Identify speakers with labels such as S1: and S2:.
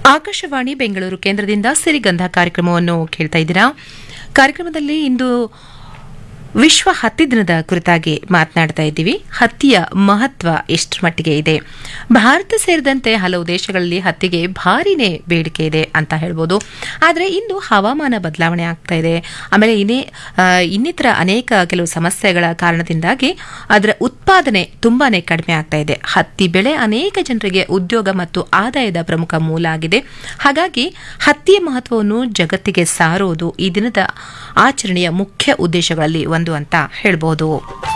S1: ಆಕಾಶವಾಣಿ ಬೆಂಗಳೂರು ಕೇಂದ್ರದಿಂದ ಸಿರಿಗಂಧ ಕಾರ್ಯಕ್ರಮವನ್ನು ಕೇಳ್ತಾ ಇದ್ದೀರಾ ಕಾರ್ಯಕ್ರಮದಲ್ಲಿ ಇಂದು ವಿಶ್ವ ಹತ್ತಿ ದಿನದ ಕುರಿತಾಗಿ ಮಾತನಾಡ್ತಾ ಇದ್ದೀವಿ ಹತ್ತಿಯ ಮಹತ್ವ ಎಷ್ಟರ ಮಟ್ಟಿಗೆ ಇದೆ ಭಾರತ ಸೇರಿದಂತೆ ಹಲವು ದೇಶಗಳಲ್ಲಿ ಹತ್ತಿಗೆ ಭಾರಿನೇ ಬೇಡಿಕೆ ಇದೆ ಅಂತ ಹೇಳ್ಬೋದು ಆದರೆ ಇಂದು ಹವಾಮಾನ ಬದಲಾವಣೆ ಆಗ್ತಾ ಇದೆ ಆಮೇಲೆ ಇನ್ನೇ ಆ, ಇನ್ನಿತರ ಅನೇಕ ಕೆಲವು ಸಮಸ್ಯೆಗಳ ಕಾರಣದಿಂದಾಗಿ ಅದರ ಉತ್ಪಾದನೆ ತುಂಬಾನೇ ಕಡಿಮೆ ಆಗ್ತಾ ಇದೆ ಹತ್ತಿ ಬೆಳೆ ಅನೇಕ ಜನರಿಗೆ ಉದ್ಯೋಗ ಮತ್ತು ಆದಾಯದ ಪ್ರಮುಖ ಮೂಲ ಆಗಿದೆ ಹಾಗಾಗಿ ಹತ್ತಿಯ ಮಹತ್ವವನ್ನು ಜಗತ್ತಿಗೆ ಸಾರುವುದು ಈ ದಿನದ ಆಚರಣೆಯ ಮುಖ್ಯ ಉದ್ದೇಶಗಳಲ್ಲಿ ಒಂದು ಅಂತ ಹೇಳ್ಬೋದು